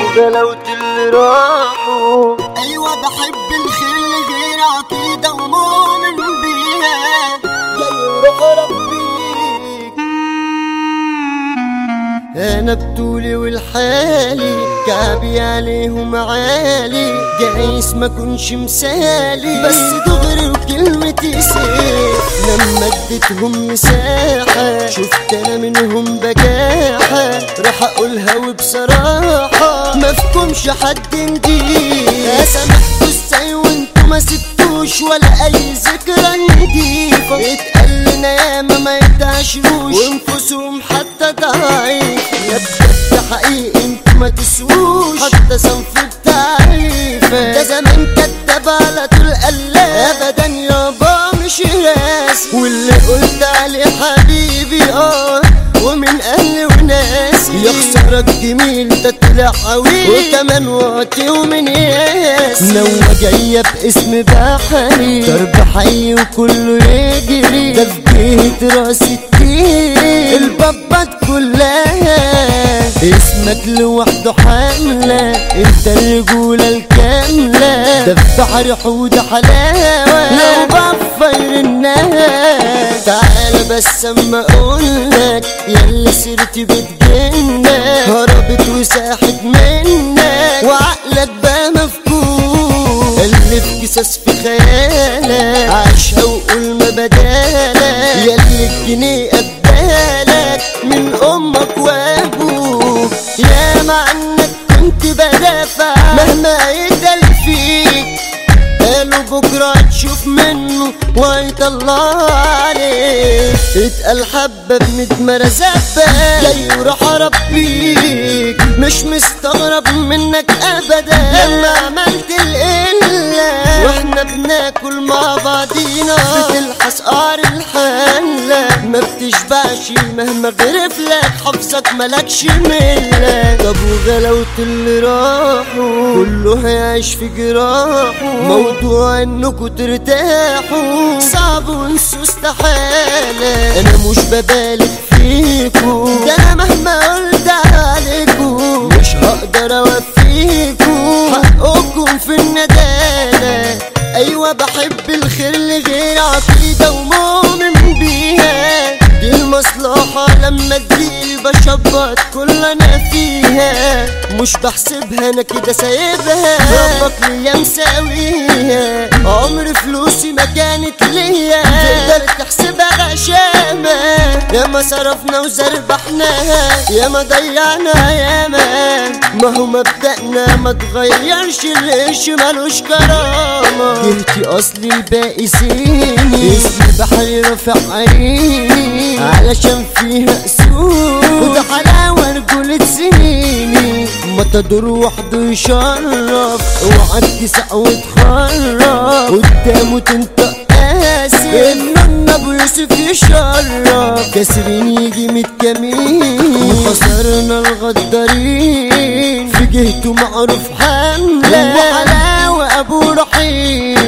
وغلاوة اللي راحوا ايوه بحب الخير لغير عقيدة ومؤمن بيها جاي روح ربي انا بطولي والحالي كعبي عليهم عالي جايز ما كنش مثالي بس دغري وكلمتي سيف لما اديتهم مساحة شفت انا منهم بجاحة راح اقولها وبصراحة ما فيكمش حد نضيف سامحكوا ازاي وانتوا ما سبتوش ولا اي ذكرى نضيفة اتقال لنا ياما ما يتعشروش وانفسهم حتى ضعيف يا بجد حقيقي انتوا ما تسووش حتى صنف التعريف ده زمان كدب على طول قلاب ابدا يابا مش راسي واللي قلت عليه حبيبي اه ومن اهلي وناسي يا خسارة جميل ده طلع قوي وكمان واطي ومن ياسي نوة جاية باسم بحري ضرب حي وكله يجري ده في بيت راس التين البابات كلها اسمك لوحده حملة انت الرجولة الكاملة ده في بحر حوض حلاوة لو بفير الناس تعال بس اما اقولك ياللي سيرتي بتجنك هربت وساحت منك وعقلك بقى مفكوك اللي في قصص في خيالك عايشها وقول ما بدالك ياللي الجنيه قبالك من امك وابوك يا مع انك كنت بدافع مهما يدل فيك قالوا بكرة تشوف منه ويطلع عليك اتقل حبة بمتمرة زبة جاي وراح اربيك مش مستغرب منك ابدا لما عملت القلة واحنا بناكل مع بعضينا بتلحس قعر الحلة ما بتشبعش مهما غرف لك حافظك ملكش ملة طب وغلاوة اللي راحوا كله هيعيش في جراحه موضوع انكوا ترتاحوا صعب وانسوا استحالة انا مش ببالغ فيكوا ده انا مهما قلت عليكوا مش هقدر اوفيكوا حقكم في الندالة ايوه بحب الخير لغير عقيدة ومؤمن بيها دي المصلحة لما تجيلي بشبط كل انا فيها مش بحسبها انا كده سايبها ربك ليا مساويها عمر فلوسي ما كانت ليا تقدر تحسبها غشامة يا ما صرفنا وزربحناها يا ما ضيعنا ياما ما هو مبدأنا ما تغيرش القش ملوش كرامة جهتي اصلي الباقي سيني اسمي بحري رافع عيني علشان فيها اسود وده حلاوة رجولة سنيني ما تدور وحده يشرف اوعى تسع وتخرف قدامه تنطق قاسي انه ابو يوسف يشرف كاسرين يجي متكمين وخسرنا الغدارين في جهته معروف حملة وحلاوة ابو رحيم